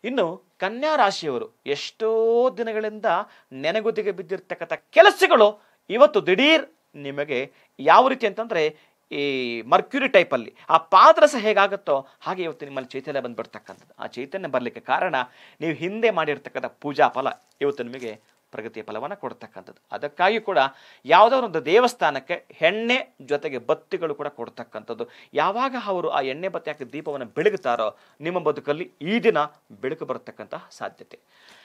ಇನ್ನು ಕನ್ಯಾ ರಾಶಿಯವರು ಎಷ್ಟೋ ದಿನಗಳಿಂದ ನೆನಗುದಿಗೆ ಬಿದ್ದಿರ್ತಕ್ಕಂಥ ಕೆಲಸಗಳು ಇವತ್ತು ದಿಢೀರ್ ನಿಮಗೆ ಯಾವ ರೀತಿ ಅಂತಂದ್ರೆ ಈ ಮರ್ಕ್ಯುರಿ ಟೈಪಲ್ಲಿ ಆ ಪಾದರಸ ಹೇಗಾಗುತ್ತೋ ಹಾಗೆ ಇವತ್ತು ನಿಮ್ಮಲ್ಲಿ ಚೈತನ್ಯ ಬಂದ್ಬಿಡ್ತಕ್ಕಂಥದ್ದು ಆ ಚೈತನ್ಯ ಬರಲಿಕ್ಕೆ ಕಾರಣ ನೀವು ಹಿಂದೆ ಮಾಡಿರ್ತಕ್ಕಂಥ ಪೂಜಾ ಫಲ ಇವತ್ತು ನಿಮಗೆ ಪ್ರಗತಿಯ ಫಲವನ್ನು ಕೊಡ್ತಕ್ಕಂಥದ್ದು ಅದಕ್ಕಾಗಿ ಕೂಡ ಯಾವುದೋ ಒಂದು ದೇವಸ್ಥಾನಕ್ಕೆ ಎಣ್ಣೆ ಜೊತೆಗೆ ಬತ್ತಿಗಳು ಕೂಡ ಕೊಡ್ತಕ್ಕಂಥದ್ದು ಯಾವಾಗ ಅವರು ಆ ಎಣ್ಣೆ ಬತ್ತಿ ಹಾಕಿ ದೀಪವನ್ನು ಬೆಳಗುತ್ತಾರೋ ನಿಮ್ಮ ಬದುಕಲ್ಲಿ ಈ ದಿನ ಬೆಳಕು ಬರತಕ್ಕಂತಹ ಸಾಧ್ಯತೆ